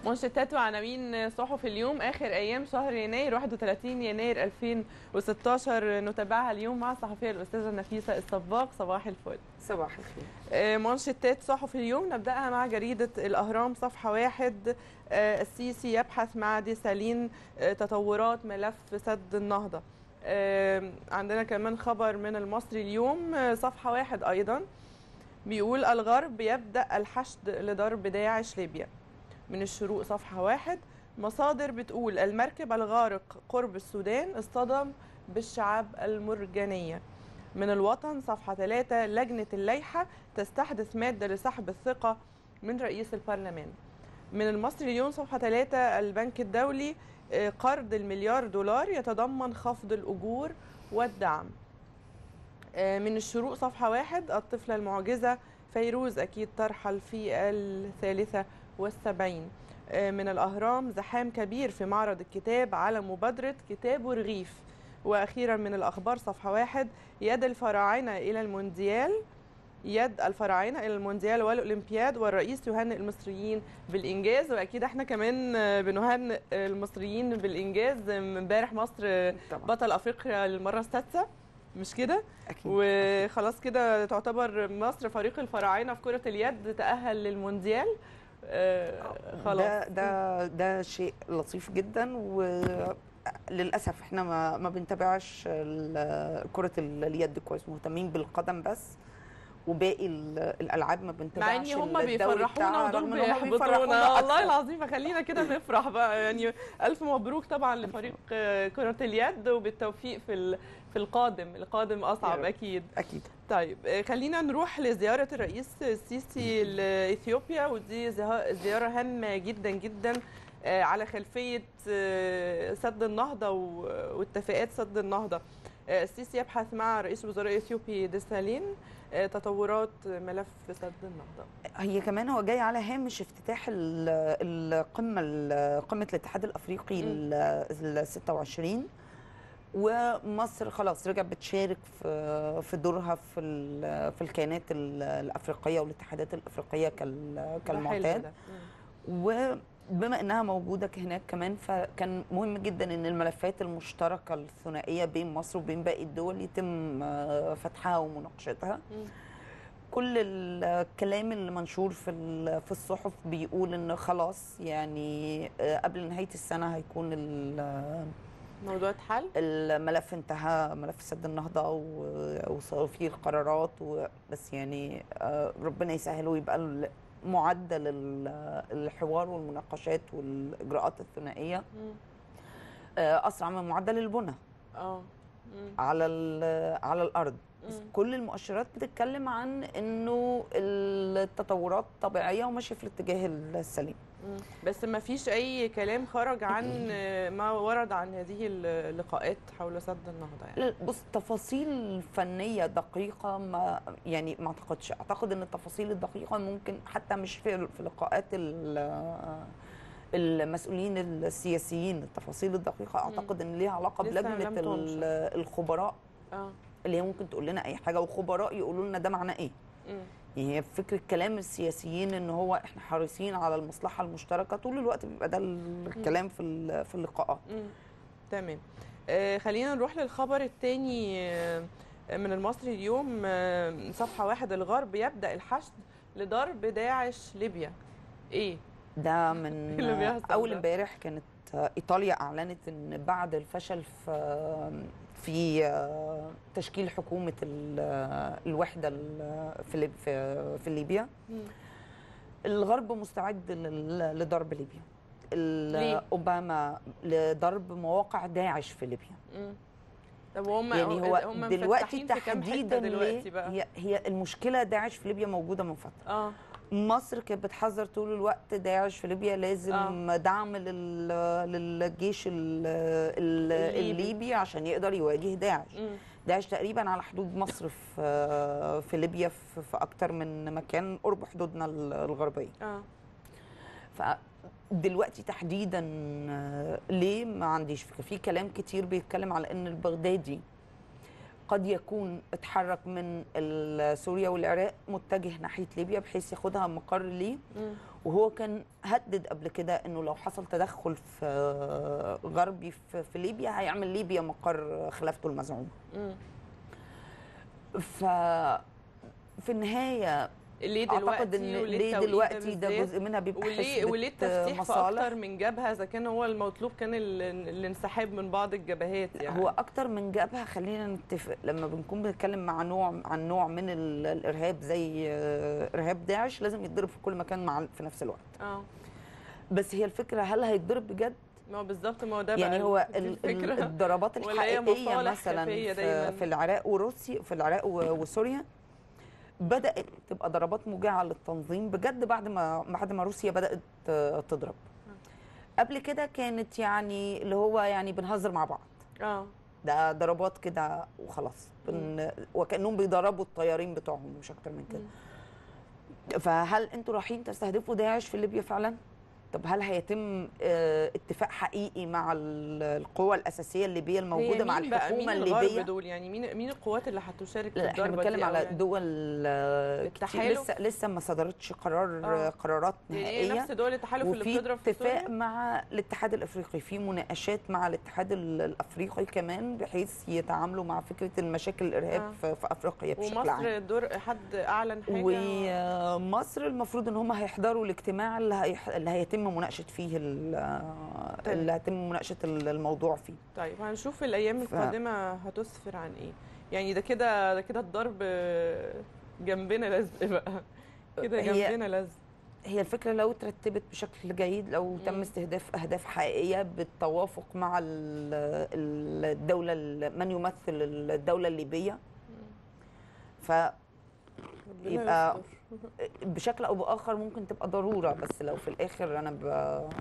منشطات وعناوين صحف اليوم اخر ايام شهر يناير 31 يناير 2016 نتابعها اليوم مع الصحفيه الاستاذه نفيسه الصباغ صباح الفل صباح الخير آه، منشطات صحف اليوم نبداها مع جريده الاهرام صفحه واحد آه، السيسي يبحث مع ديسالين آه، تطورات ملف سد النهضه آه، عندنا كمان خبر من المصري اليوم آه، صفحه واحد ايضا بيقول الغرب يبدا الحشد لضرب داعش ليبيا من الشروق صفحه واحد مصادر بتقول المركب الغارق قرب السودان اصطدم بالشعاب المرجانيه من الوطن صفحة 3 لجنة اللائحة تستحدث مادة لسحب الثقة من رئيس البرلمان من المصري اليوم صفحة 3 البنك الدولي آه، قرض المليار دولار يتضمن خفض الأجور والدعم آه، من الشروق صفحة واحد الطفلة المعجزة فيروز أكيد ترحل في الثالثة والسبعين آه، من الأهرام زحام كبير في معرض الكتاب على مبادرة كتاب ورغيف وأخيرا من الأخبار صفحة واحد يد الفراعنة إلى المونديال يد الفراعنة إلى المونديال والأولمبياد والرئيس يهنئ المصريين بالإنجاز وأكيد احنا كمان آه، بنهنئ المصريين بالإنجاز امبارح مصر آه، طبعا بطل أفريقيا للمرة السادسة مش كده؟ اكيد وخلاص كده تعتبر مصر فريق الفراعنة في كرة اليد تأهل للمونديال آه، خلاص ده ده ده شيء لطيف جدا وللاسف احنا ما ما بنتابعش ال- كره اليد كويس مهتمين بالقدم بس وباقي ال- الالعاب ما مع بنتابعش ان هم الدوري بيفرحونا بتاعها، ودول رغم إن هم بيحبطونا بيفرحونا الله أكتر. العظيم فخلينا كده نفرح بقى يعني الف مبروك طبعا لفريق آه، كرة اليد وبالتوفيق في ال- في القادم القادم يا اصعب رب. اكيد اكيد طيب آه، خلينا نروح لزيارة الرئيس السيسي لإثيوبيا ودي زها- زيارة هامة جدا جدا آه، على خلفية آه، سد النهضة و- واتفاقات سد النهضة آه، السيسي يبحث مع رئيس الوزراء الإثيوبي ديسالين آه، تطورات ملف سد النهضة هي كمان هو جاي على هامش افتتاح ال- القمه ال- قمه الاتحاد الافريقي مم. ال 26 ومصر خلاص رجعت بتشارك في في دورها في ال- في الكيانات ال- الافريقيه والاتحادات الافريقيه كال- ده حلو كالمعتاد ده. مم. وبما انها موجوده هناك كمان فكان مهم جدا ان الملفات المشتركه الثنائيه بين مصر وبين باقي الدول يتم آه، فتحها ومناقشتها مم. كل الكلام اللي منشور في ال- في الصحف بيقول ان خلاص يعني آه، قبل نهايه السنه هيكون ال- موضوع اتحل الملف انتهى ملف سد النهضه و- وصاروا فيه القرارات و- بس يعني آه، ربنا يسهل ويبقى ال- معدل ال- الحوار والمناقشات والاجراءات الثنائيه مم. آه، اسرع من معدل البنى اه مم. على ال- على الارض بس مم. كل المؤشرات بتتكلم عن انه التطورات طبيعيه وماشيه في الاتجاه السليم مم. بس ما فيش اي كلام خرج عن آه، ما ورد عن هذه اللقاءات حول سد النهضه يعني لا، بص تفاصيل فنيه دقيقه ما يعني ما اعتقدش اعتقد ان التفاصيل الدقيقه ممكن حتى مش في في لقاءات ال- المسؤولين السياسيين التفاصيل الدقيقه اعتقد ان ليها علاقه لسه بلجنه لم تنشر. ال- الخبراء اه اللي هي ممكن تقول لنا اي حاجه وخبراء يقولوا لنا ده معناه ايه مم. يعني هي فكره كلام السياسيين ان هو احنا حريصين على المصلحه المشتركه طول الوقت بيبقى ده الكلام في ال- في اللقاءات مم. تمام آه خلينا نروح للخبر الثاني من المصري اليوم آه صفحه واحد الغرب يبدا الحشد لضرب داعش ليبيا ايه ده من اللي بيحصل اول ده؟ امبارح كانت ايطاليا اعلنت ان بعد الفشل في في تشكيل حكومه ال- الوحده ال- في ليب- في في ليبيا مم. الغرب مستعد لل- لضرب ليبيا ال- ليه؟ اوباما لضرب مواقع داعش في ليبيا مم. طب هم يعني هو هم دلوقتي مفتحين في كام حتة تحديدا دلوقتي ليه بقى هي هي المشكله داعش في ليبيا موجوده من فتره اه مصر كانت بتحذر طول الوقت داعش في ليبيا لازم آه. آه. دعم لل... للجيش ال... ال... الليبي. الليبي عشان يقدر يواجه داعش مم. داعش تقريبا على حدود مصر في في ليبيا في, في اكتر من مكان قرب حدودنا ال- الغربيه اه فدلوقتي تحديدا آه، ليه ما عنديش فكره في كلام كتير بيتكلم على ان البغدادي قد يكون اتحرك من ال- سوريا والعراق متجه ناحيه ليبيا بحيث ياخدها مقر ليه مم. وهو كان هدد قبل كده انه لو حصل تدخل في غربي في, في ليبيا هيعمل ليبيا مقر خلافته المزعومه مم. ف في النهايه ليه دلوقتي اعتقد ان وليه ليه التوقيت دلوقتي ده بالذات؟ جزء منها بيبقى وليه حسبة وليه التفتيح في مصالح اكتر من جبهه اذا كان هو المطلوب كان ال- الانسحاب من بعض الجبهات يعني هو اكتر من جبهه خلينا نتفق لما بنكون بنتكلم مع نوع عن نوع من ال- الارهاب زي آه، ارهاب داعش لازم يتضرب في كل مكان مع في نفس الوقت اه بس هي الفكره هل هيتضرب بجد ما هو بالظبط ما هو ده يعني بقى هو دي ال- ال- الفكره الضربات ولا هي الحقيقيه مصالح مثلا خفية في, دايماً؟ في العراق وروسيا في العراق و- وسوريا بدات تبقى ضربات موجعه للتنظيم بجد بعد ما بعد ما روسيا بدات آه، تضرب قبل كده كانت يعني اللي هو يعني بنهزر مع بعض اه ده ضربات كده وخلاص بن... وكانهم بيضربوا الطيارين بتوعهم مش اكتر من كده فهل انتوا رايحين تستهدفوا داعش في ليبيا فعلا طب هل هيتم آه، اتفاق حقيقي مع ال- القوى الاساسيه الليبيه الموجوده هي مع مين بقى الحكومه مين الغرب الليبيه دول يعني مين مين القوات اللي هتشارك في لا احنا الضربه بنتكلم دي أو على يعني دول آه، كتير التحالف؟ لسه لسه ما صدرتش قرار آه. آه. قرارات يعني إيه نهائيه نفس دول التحالف اللي وفي بتضرب في اتفاق سوريا مع الاتحاد الافريقي في مناقشات مع الاتحاد ال- الافريقي كمان بحيث يتعاملوا مع فكره المشاكل الارهاب آه. في, في افريقيا بشكل عام ومصر دور حد اعلن حاجه ومصر المفروض ان هم هيحضروا الاجتماع اللي, هيح... اللي هيتم مناقشه فيه ال- طيب. اللي هيتم مناقشه ال- الموضوع فيه طيب هنشوف الايام ف- القادمه هتسفر عن ايه يعني ده كده ده كده الضرب جنبنا لزق بقى كده هي- جنبنا لزق هي الفكره لو ترتبت بشكل جيد لو مم. تم استهداف اهداف حقيقيه بالتوافق مع ال- ال- الدوله ال- من يمثل الدوله الليبيه ف ربنا يبقى- يستر. بشكل او باخر ممكن تبقى ضروره بس لو في الاخر انا ب...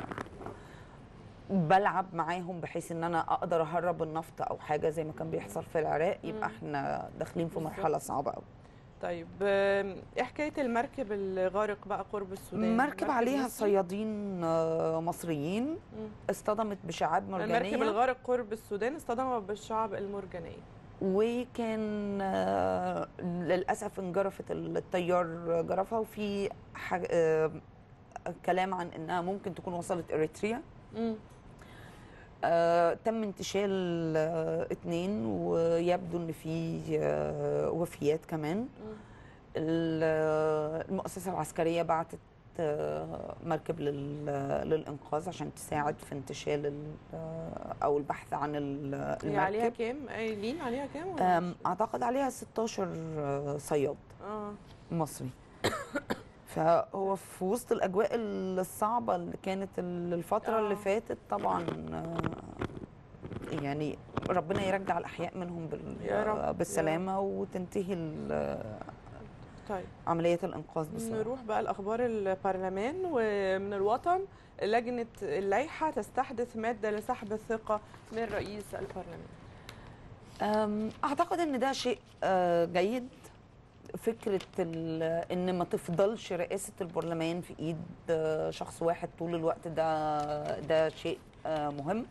بلعب معاهم بحيث ان انا اقدر اهرب النفط او حاجه زي ما كان بيحصل في العراق يبقى مم. احنا داخلين في بالظبط. مرحله صعبه قوي طيب آم، ايه حكايه المركب اللي غارق بقى قرب السودان مركب عليها مصري؟ صيادين آه، مصريين مم. اصطدمت بشعاب المركب مرجانيه الغارق قرب السودان اصطدم بالشعب المرجانيه وكان آه، للاسف انجرفت الطيار جرفها وفي حاج... آه، كلام عن انها ممكن تكون وصلت اريتريا مم. آه، تم انتشال آه، اتنين ويبدو ان في آه، وفيات كمان مم. ال- آه، المؤسسه العسكريه بعتت آه، مركب لل- للانقاذ عشان تساعد في انتشال ال- آه، او البحث عن ال- هي عليها المركب كام قايلين عليها كام ولا آم، مش- اعتقد عليها 16 آه، صياد اه مصري فهو في وسط الاجواء الصعبه اللي كانت الفتره آه. اللي فاتت طبعا آه، يعني ربنا يرجع الاحياء منهم بال- يا رب، يا بالسلامه وتنتهي ال- طيب عمليه الانقاذ بسرعه نروح بقى لاخبار البرلمان ومن الوطن لجنه اللائحه تستحدث ماده لسحب الثقه من رئيس البرلمان أم، اعتقد ان ده شيء آه، جيد فكره ال- ان ما تفضلش رئاسه البرلمان في ايد آه، شخص واحد طول الوقت ده ده شيء آه، مهم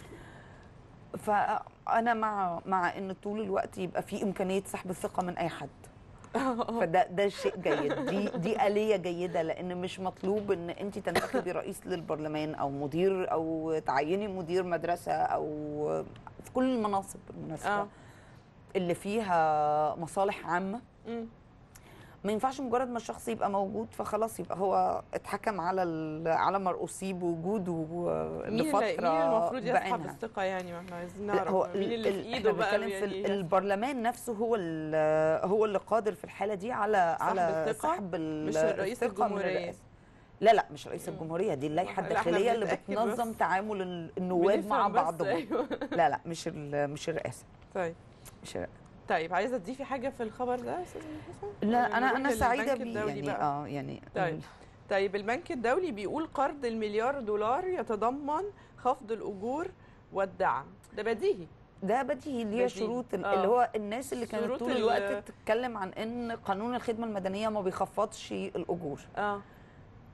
فانا مع مع ان طول الوقت يبقى في امكانيه سحب الثقه من اي حد فده ده شيء جيد دي دي آلية جيدة لأن مش مطلوب إن أنت تنتخبي رئيس للبرلمان أو مدير أو تعيني مدير مدرسة أو في كل المناصب بالمناسبة اه اللي فيها مصالح عامة مم. ما ينفعش مجرد ما الشخص يبقى موجود فخلاص يبقى هو اتحكم على ال- على مرؤوسيه بوجوده مين اللي لفترة مين المفروض يسحب بعينها. الثقه يعني ما احنا عايزين لا، نعرف هو مين اللي في ال- ايده احنا بقى بنتكلم في يعني ال- البرلمان نفسه هو ال- هو اللي قادر في الحاله دي على على الثقة؟ سحب ال- مش رئيس الثقة من الجمهورية. الرئاسة. لا لا مش رئيس مم. الجمهوريه دي اللائحه لا، احنا الداخليه اللي بنتأكد بتنظم بس. تعامل ال- النواب مع بنفهم بس، بعضهم أيوة. لا لا مش ال- مش الرئاسه طيب مش الرئاسة. طيب عايزه تضيفي حاجه في الخبر ده يا استاذه حسن؟ لا ولا انا نروح انا سعيده للبنك بيه الدولي يعني بقى؟ اه يعني طيب. طيب البنك الدولي بيقول قرض المليار دولار يتضمن خفض الاجور والدعم ده بديهي ده بديهي ليه بديهي. شروط ال- آه. اللي هو الناس اللي كانت شروط طول ال- الوقت بتتكلم عن ان قانون الخدمه المدنيه ما بيخفضش الاجور اه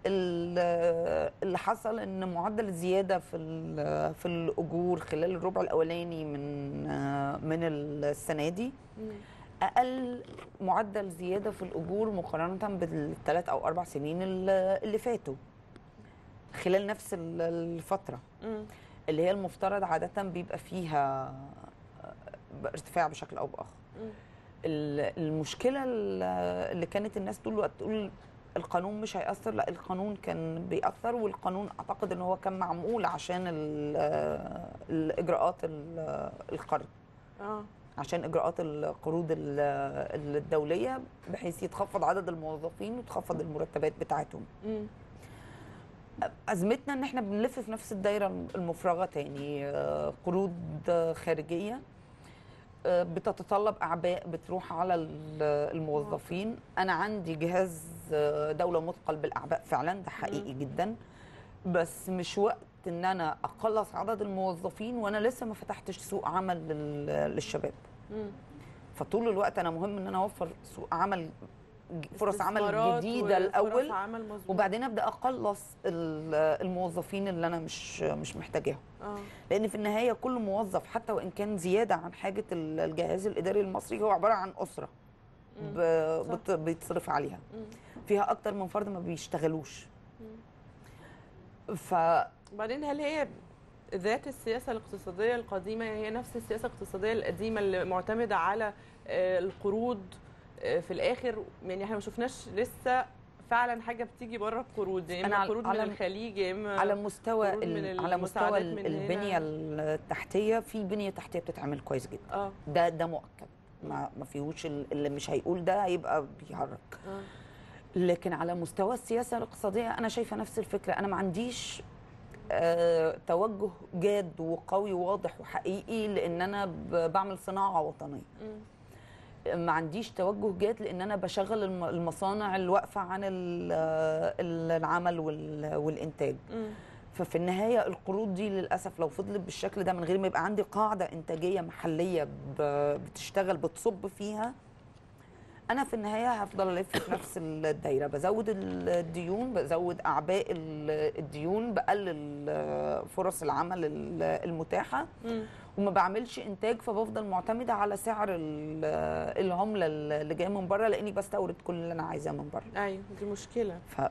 ال- اللي حصل ان معدل الزياده في ال- في الاجور خلال الربع الاولاني من من السنه دي مم. اقل معدل زياده في الاجور مقارنه بالثلاث او اربع سنين اللي اللي فاتوا خلال نفس ال- الفتره مم. اللي هي المفترض عاده بيبقى فيها ارتفاع بشكل او باخر مم. ال- المشكله ال- اللي كانت الناس طول الوقت تقول القانون مش هيأثر لا القانون كان بيأثر والقانون اعتقد ان هو كان معمول عشان ال- الاجراءات ال- القرض اه عشان اجراءات القروض ال- الدوليه بحيث يتخفض عدد الموظفين وتخفض المرتبات بتاعتهم مم. ازمتنا ان احنا بنلف في نفس الدايره المفرغه تاني آه، قروض آه، خارجيه آه، بتتطلب اعباء بتروح على ال- الموظفين انا عندي جهاز آه، دوله مثقل بالاعباء فعلا ده حقيقي جدا بس مش وقت ان انا اقلص عدد الموظفين وانا لسه ما فتحتش سوق عمل لل- للشباب مم. فطول الوقت انا مهم ان انا اوفر سوق عمل فرص عمل استثمارات جديده وفرص الاول عمل مظبوط. وبعدين ابدا اقلص ال- الموظفين اللي انا مش مش محتاجاهم اه لان في النهايه كل موظف حتى وان كان زياده عن حاجه ال- الجهاز الاداري المصري هو عباره عن اسره مم. ب- صح. بت- بيتصرف عليها مم. فيها اكتر من فرد ما بيشتغلوش ف وبعدين هل هي ذات السياسة الاقتصادية القديمة هي نفس السياسة الاقتصادية القديمة اللي معتمدة على آه، القروض آه، في الآخر يعني احنا ما شفناش لسه فعلا حاجة بتيجي بره القروض يا أنا إما على- قروض من على- الخليج يا إما على مستوى قروض من ال- على مستوى المساعدات ال- من هنا. البنيه التحتيه في بنيه تحتيه بتتعمل كويس جدا اه ده ده مؤكد ما ما فيهوش ال- اللي مش هيقول ده هيبقى بيهرج اه لكن على مستوى السياسه الاقتصاديه انا شايفه نفس الفكره انا ما عنديش آه توجه جاد وقوي وواضح وحقيقي لان انا ب- بعمل صناعه وطنيه مم. ما عنديش توجه جاد لان انا بشغل الم- المصانع اللي واقفه عن ال- ال- العمل وال- والانتاج مم. ففي النهايه القروض دي للاسف لو فضلت بالشكل ده من غير ما يبقى عندي قاعده انتاجيه محليه ب- بتشتغل بتصب فيها انا في النهايه هفضل الف في نفس الدايره بزود الديون بزود اعباء ال- الديون بقلل فرص العمل ال- المتاحه مم. وما بعملش انتاج فبفضل معتمده على سعر ال- العمله اللي جايه من بره لاني بستورد كل اللي انا عايزاه من بره ايوه دي مشكلة ف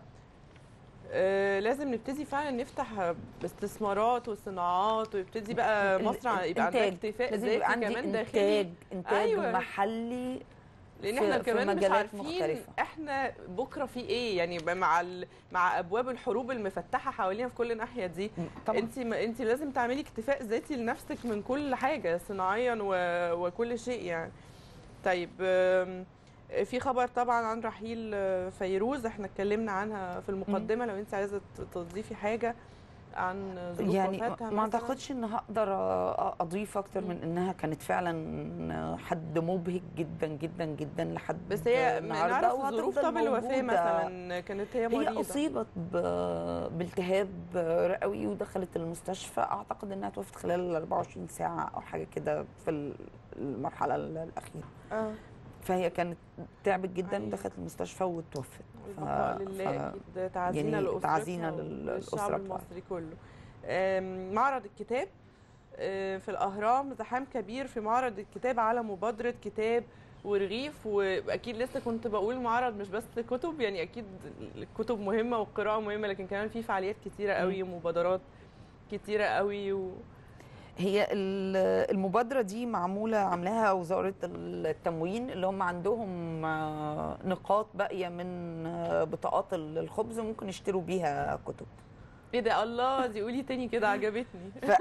آه، لازم نبتدي فعلا نفتح استثمارات وصناعات ويبتدي بقى ال- مصر يبقى عندها الإنتاج. اكتفاء لازم ذاتي يبقى عندي كمان انتاج داخلي انتاج أيوة. أيوة. محلي لان في- احنا في كمان مش مجالات عارفين مختلفة. احنا بكره في ايه يعني يبقى مع ال... مع ابواب الحروب المفتحه حوالينا في كل ناحيه دي طبعا انت ما انت لازم تعملي اكتفاء ذاتي لنفسك من كل حاجه صناعيا و... وكل شيء يعني طيب آم، في خبر طبعا عن رحيل آه، فيروز احنا اتكلمنا عنها في المقدمه لو انت عايزه ت- تضيفي حاجه عن ظروف يعني وفاتها ما مثلاً. اعتقدش ان هقدر أ- اضيف اكتر من انها كانت فعلا حد مبهج جدا جدا جدا لحد بس هي النهارده نعرف ظروف وهتفضل طب الوفاه موجودة. مثلا كانت هي مريضه هي اصيبت ب- بالتهاب رئوي ودخلت المستشفى اعتقد انها توفت خلال 24 ساعه او حاجه كده في المرحله الاخيره اه فهي كانت تعبت جدا أيوة. دخلت المستشفى وتوفت البقاء ف- لله ف- اكيد تعزينا يعني لاسرتها تعزينا لل- وللشعب للأسرة بتاعتها. المصري كله آم، معرض الكتاب آه، في الاهرام زحام كبير في معرض الكتاب على مبادره كتاب ورغيف واكيد لسه كنت بقول معرض مش بس كتب يعني اكيد الكتب مهمه والقراءه مهمه لكن كمان في فعاليات كتيره قوي ومبادرات كتيره قوي و... هي ال- المبادرة دي معمولة عاملاها وزارة التموين اللي هم عندهم آه، نقاط باقية من آه، بطاقات ال- الخبز ممكن يشتروا بيها كتب ايه ده الله دي قولي تاني كده عجبتني ف...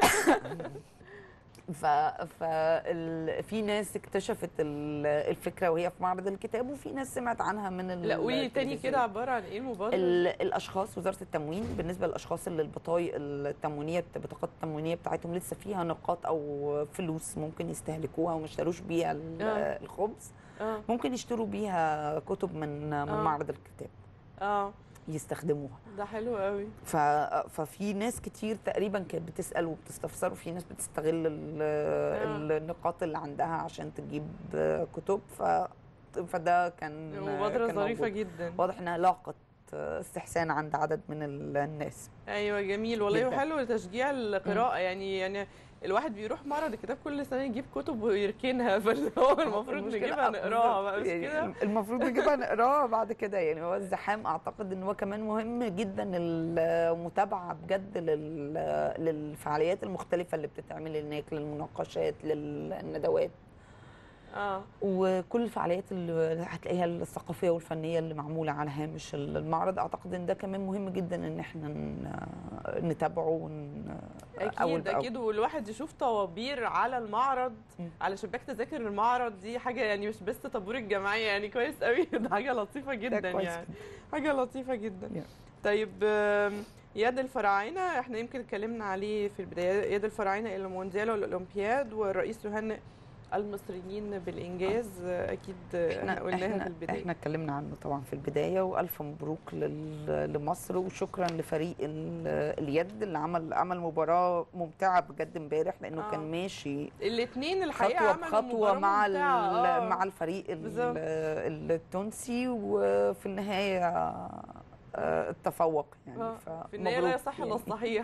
ف... ف... ال... في ناس اكتشفت ال- الفكرة وهي في معرض الكتاب وفي ناس سمعت عنها من ال... لا قولي تاني التلفزيون. كده عباره عن ايه المبادره ال- الاشخاص وزاره التموين بالنسبه للاشخاص اللي البطايق التموينيه بطاقات التموينيه بتاعتهم لسه فيها نقاط او فلوس ممكن يستهلكوها وما اشتروش بيها ال- آه. الخبز اه ممكن يشتروا بيها كتب من من آه. معرض الكتاب اه يستخدموها ده حلو قوي ف... ففي ناس كتير تقريبا كانت بتسال وبتستفسر وفي ناس بتستغل ال... النقاط اللي عندها عشان تجيب كتب ف... فده كان مبادره كان ظريفه موجود. جدا واضح انها لاقت استحسان عند عدد من الناس ايوه جميل والله جداً. وحلو لتشجيع القراءه يعني يعني الواحد بيروح معرض الكتاب كل سنه يجيب كتب ويركنها فاللي هو المفروض المشكلة نجيبها نقراها بقى مش يعني كده المفروض نجيبها نقراها بعد كده يعني هو الزحام اعتقد ان هو كمان مهم جدا المتابعه بجد لل... للفعاليات المختلفه اللي بتتعمل هناك للمناقشات للندوات اه وكل الفعاليات اللي هتلاقيها الثقافيه والفنيه اللي معموله على هامش المعرض اعتقد ان ده كمان مهم جدا ان احنا ن- نتابعه ون... اكيد اكيد والواحد يشوف طوابير على المعرض مم. على شباك تذاكر المعرض دي حاجه يعني مش بس طابور الجمعيه يعني كويس قوي ده حاجه لطيفه جدا كويس يعني حاجه لطيفه جدا Yeah. طيب آم، يد الفراعنه احنا يمكن اتكلمنا عليه في البدايه يد الفراعنه الى المونديال والاولمبياد والرئيس يهنئ المصريين بالانجاز آه، اكيد آه، احنا قلناها في احنا البدايه احنا اتكلمنا عنه طبعا في البدايه والف مبروك لل- لمصر وشكرا لفريق ال- اليد اللي عمل عمل مباراه ممتعه بجد امبارح لانه آه. كان ماشي الاثنين الحقيقه خطوه عملوا بخطوه مباراة مع ال- ممتعة، آه. مع الفريق ال- بالظبط. التونسي وفي النهايه آه، التفوق يعني آه، ف- في النهايه لا مبروك يصح الا يعني. الصحيح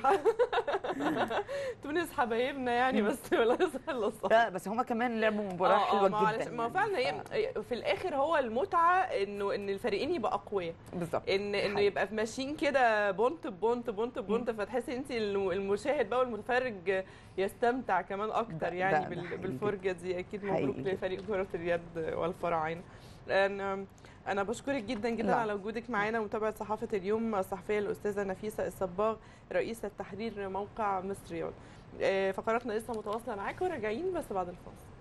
تونس حبايبنا يعني بس لا يصح الا الصحيح لا بس هما كمان لعبوا مباراه آه، آه، حلوه ما جدا علش- ما هو يعني. فعلا هي في الاخر هو المتعه انه ان الفريقين يبقى اقوياء بالظبط ان انه حقيقي. يبقى ماشيين كده بونت بونت بونت بونت فتحسي انت الم- المشاهد بقى والمتفرج يستمتع كمان ده- اكتر ده- يعني ده بال- حقيقي بالفرجه دي اكيد حقيقي مبروك جدا. لفريق كره اليد والفراعنه انا انا بشكرك جدا جدا لا. على وجودك معانا ومتابعه صحافه اليوم الصحفيه الاستاذه نفيسه الصباغ رئيسه تحرير موقع مصريون آه، فقراتنا لسه متواصله معاكم راجعين بس بعد الفاصل